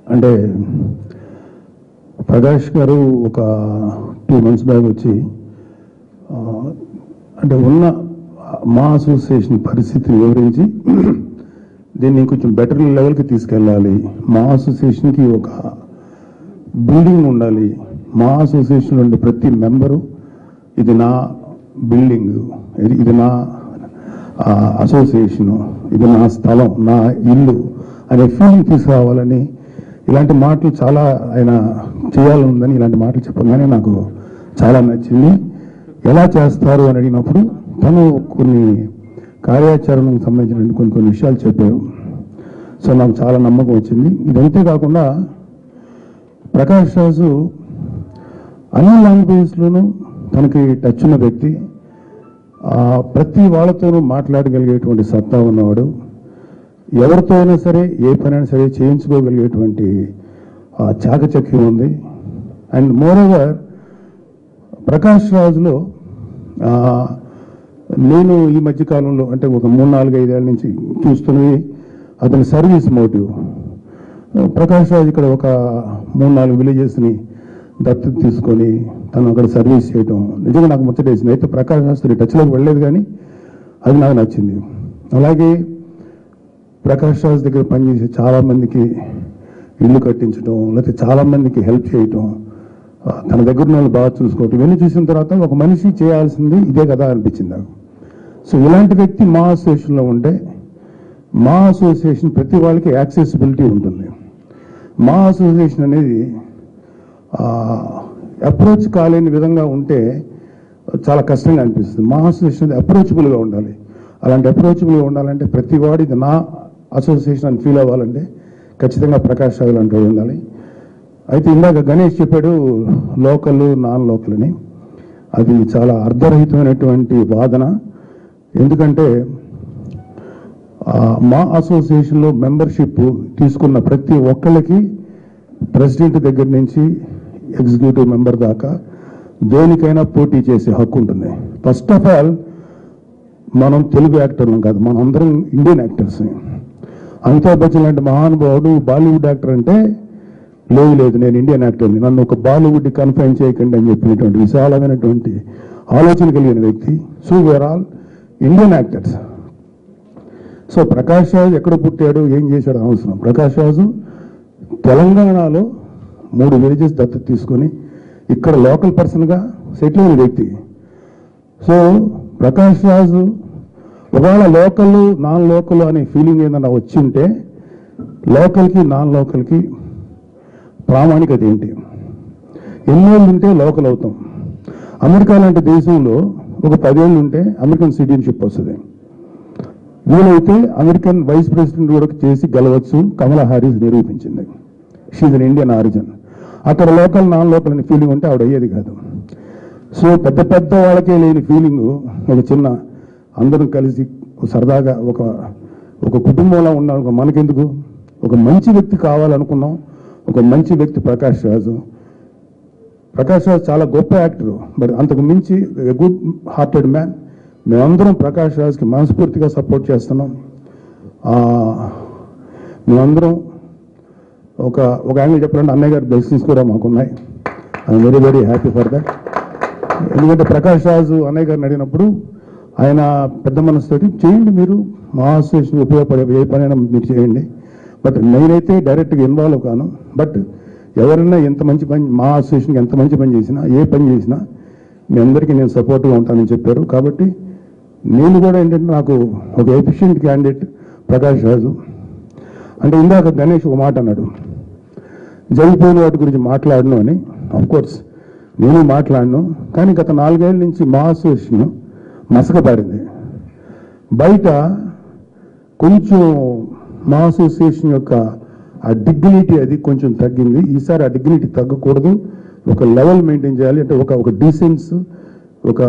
అంటే ప్రకాష్ గారు ఒక టూ మంత్స్ బ్యాక్ వచ్చి ఆ, అంటే ఉన్న మా అసోసియేషన్ పరిస్థితిని వివరించి దీన్ని కొంచెం బెటర్ లెవెల్కి తీసుకెళ్ళాలి మా అసోసియేషన్కి ఒక బిల్డింగ్ ఉండాలి మా అసోసియేషన్ ఉండే ప్రతి మెంబరు ఇది నా బిల్డింగ్ ఇది ఇది నా ఆ, అసోసియేషను ఇది నా స్థలం నా ఇల్లు అనే ఫీలింగ్ తీసుకురావాలని ఇలాంటి మాటలు చాలా ఆయన చేయాలనుందని ఇలాంటి మాటలు చెప్పగానే నాకు చాలా నచ్చింది ఎలా చేస్తారు అని అడిగినప్పుడు తను కొన్ని కార్యాచరణకు సంబంధించిన కొన్ని కొన్ని విషయాలు చెప్పారు సో నాకు చాలా నమ్మకం వచ్చింది ఇదంతే కాకుండా ప్రకాష్ రాజు అన్ని లాంగ్వేజ్లోనూ తనకి టచ్ ఉన్న వ్యక్తి ఆ, ప్రతి వాళ్ళతోనూ మాట్లాడగలిగేటువంటి సత్తా ఉన్నవాడు ఎవరితో అయినా సరే ఏ పనైనా సరే చేయించుకోగలిగేటువంటి ఆ, చాకచక్యం ఉంది అండ్ మోరోవర్ ప్రకాష్ రాజులో ఆ, నేను ఈ మధ్య కాలంలో అంటే ఒక మూడు నాలుగు ఐదేళ్ల నుంచి చూస్తున్నది అతని సర్వీస్ మోటివ్ ప్రకాష్ రాజ్ ఇక్కడ ఒక మూడు నాలుగు విలేజెస్ని దత్తత తీసుకొని తను అక్కడ సర్వీస్ చేయటం నిజంగా నాకు ముచ్చటేసింది అయితే ప్రకాష్ రాజ్ టచ్లోకి వెళ్ళలేదు కానీ అది నాకు నచ్చింది అలాగే ప్రకాష్ రాజ్ దగ్గర పనిచేసే చాలా మందికి ఇల్లు కట్టించడం లేకపోతే చాలా మందికి హెల్ప్ చేయటం ఆ, తన దగ్గర ఉన్న వాళ్ళు బాగా చూసుకోవటం ఇవన్నీ చూసిన తర్వాత ఒక మనిషి చేయాల్సింది ఇదే కదా అనిపించింది నాకు సో ఇలాంటి వ్యక్తి మా అసోసియేషన్లో ఉంటే మా అసోసియేషన్ ప్రతి వాళ్ళకి యాక్సెసిబిలిటీ ఉంటుంది మా అసోసియేషన్ అనేది అప్రోచ్ కాలేని విధంగా ఉంటే చాలా కష్టంగా అనిపిస్తుంది మా అసోసియేషన్ అనేది అప్రోచబుల్గా ఉండాలి అలాంటి అప్రోచబుల్గా ఉండాలంటే ప్రతి వాడు ఇది నా అసోసియేషన్ అని ఫీల్ అవ్వాలంటే ఖచ్చితంగా ప్రకాష్ రావు లాంటి వాడు ఉండాలి అయితే ఇందాక గణేష్ చెప్పాడు లోకల్ నాన్ లోకల్ అని అది చాలా అర్ధరహితమైనటువంటి వాదన ఎందుకంటే ఆ, మా అసోసియేషన్లో మెంబర్షిప్ తీసుకున్న ప్రతి ఒక్కళ్ళకి ప్రెసిడెంట్ దగ్గర నుంచి ఎగ్జిక్యూటివ్ మెంబర్ దాకా దేనికైనా పోటీ చేసే హక్కు ఉంటుంది ఫస్ట్ ఆఫ్ ఆల్ మనం తెలుగు యాక్టర్లు కాదు మనం అందరం ఇండియన్ యాక్టర్స్ అమితాబ్ బచ్చన్ లాంటి మహానుభావుడు బాలీవుడ్ యాక్టర్ అంటే లేదు లేదు నేను ఇండియన్ యాక్టర్ని నన్ను ఒక బాలీవుడ్ కన్ఫైన్ చేయకండి అని చెప్పినటువంటి విశాలమైనటువంటి ఆలోచన కలిగిన వ్యక్తి so where all Indian actors so Prakash Raju ఎక్కడ పుట్టాడు ఏం చేశాడు అనవసరం ప్రకాష్ రాజు తెలంగాణలో మూడు విలేజెస్ దత్తత తీసుకొని ఇక్కడ లోకల్ పర్సన్గా సెటిల్ అయిన వ్యక్తి సో ప్రకాష్ రాజు ఒకవేళ లోకల్ నాన్ లోకల్ అనే ఫీలింగ్ ఏదైనా వచ్చి ఉంటే లోకల్కి నాన్ లోకల్కి ప్రామాణికత ఏంటి ఎన్నేళ్ళు ఉంటే లోకల్ అవుతాం అమెరికా లాంటి దేశంలో ఒక పదేళ్ళు ఉంటే అమెరికన్ సిటిజన్షిప్ వస్తుంది వీలైతే అమెరికన్ వైస్ ప్రెసిడెంట్ కూడా చేసి గెలవచ్చు కమలా హారిస్ నిరూపించింది షీజ్ అన్ ఇండియన్ ఆరిజిన్ అక్కడ లోకల్ నాన్ లోకల్ అనే ఫీలింగ్ ఉంటే ఆవిడ అయ్యేది కాదు సో పెద్ద పెద్ద వాళ్ళకే లేని ఫీలింగ్ ఒక చిన్న అందరం కలిసి సరదాగా ఒక ఒక కుటుంబంలో ఉన్న ఒక మనకెందుకు ఒక మంచి వ్యక్తి కావాలనుకున్నాం ఒక మంచి వ్యక్తి ప్రకాష్ రాజు ప్రకాష్ రాజ్ చాలా గొప్ప యాక్టర్ బట్ అంతకు మించి గుడ్ హార్టెడ్ మ్యాన్ మేమందరం ప్రకాష్ రాజ్కి మనస్ఫూర్తిగా సపోర్ట్ చేస్తున్నాం ఆ, మేమందరం ఒక ఒక యాంగిల్ చెప్పాలంటే అన్నయ్య గారి బ్లెస్సింగ్స్ కూడా మాకున్నాయి I very very happy for that ఎందుకంటే ప్రకాష్ రాజు అన్నయ్య గారిని అడిగినప్పుడు ఆయన పెద్ద మనసుతోటి చేయండి మీరు మా అసోసియేషన్ ఉపయోగపడే ఏ పనైనా మీరు చేయండి బట్ నేనైతే డైరెక్ట్గా ఇన్వాల్వ్ కాను బట్ ఎవరైనా ఎంత మంచి పని మా అసోసియేషన్కి ఎంత మంచి పని చేసినా ఏ పని చేసినా మీ అందరికీ నేను సపోర్ట్గా ఉంటానని చెప్పారు కాబట్టి నేను కూడా ఏంటంటే నాకు ఒక ఎఫిషియెంట్ క్యాండిడేట్ ప్రకాష్ రాజు అంటే ఇందాక గణేష్ ఒక మాట అన్నాడు జరిగిపోయిన వాటి గురించి మాట్లాడను అని కోర్స్ నేను మాట్లాడను కానీ గత నాలుగేళ్ల నుంచి మా అసోసియేషన్ మసకబారింది బయట కొంచెం మా అసోసియేషన్ యొక్క ఆ డిగ్నిటీ అది కొంచెం తగ్గింది ఈసారి ఆ డిగ్నిటీ తగ్గకూడదు ఒక లెవెల్ మెయింటైన్ చేయాలి అంటే ఒక ఒక డీసెన్స్ ఒక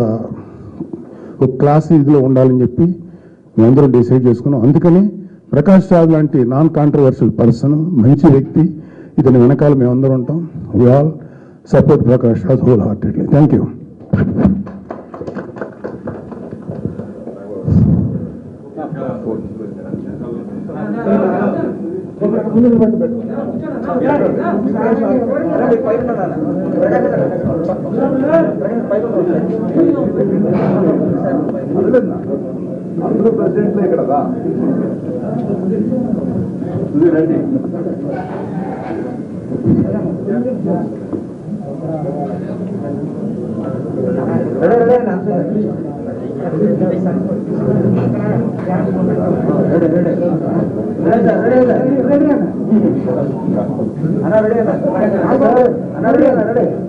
ఒక క్లాస్ ఇదిలో ఉండాలని చెప్పి మేమందరం డిసైడ్ చేసుకున్నాం అందుకని ప్రకాష్ రాజ్ లాంటి నాన్ కాంట్రవర్షియల్ పర్సన్ మంచి వ్యక్తి ఇతని వెనకాల మేమందరం ఉంటాం we all support Prakash Raj wholeheartedly thank you ముందు నిలబడి పెట్టు. అందరూ ప్రెసిడెంట్లే ఇక్కడ రా. ఇది రండి అన్న రెడీ అన్న అన్న రెడీ అన్న రెడీ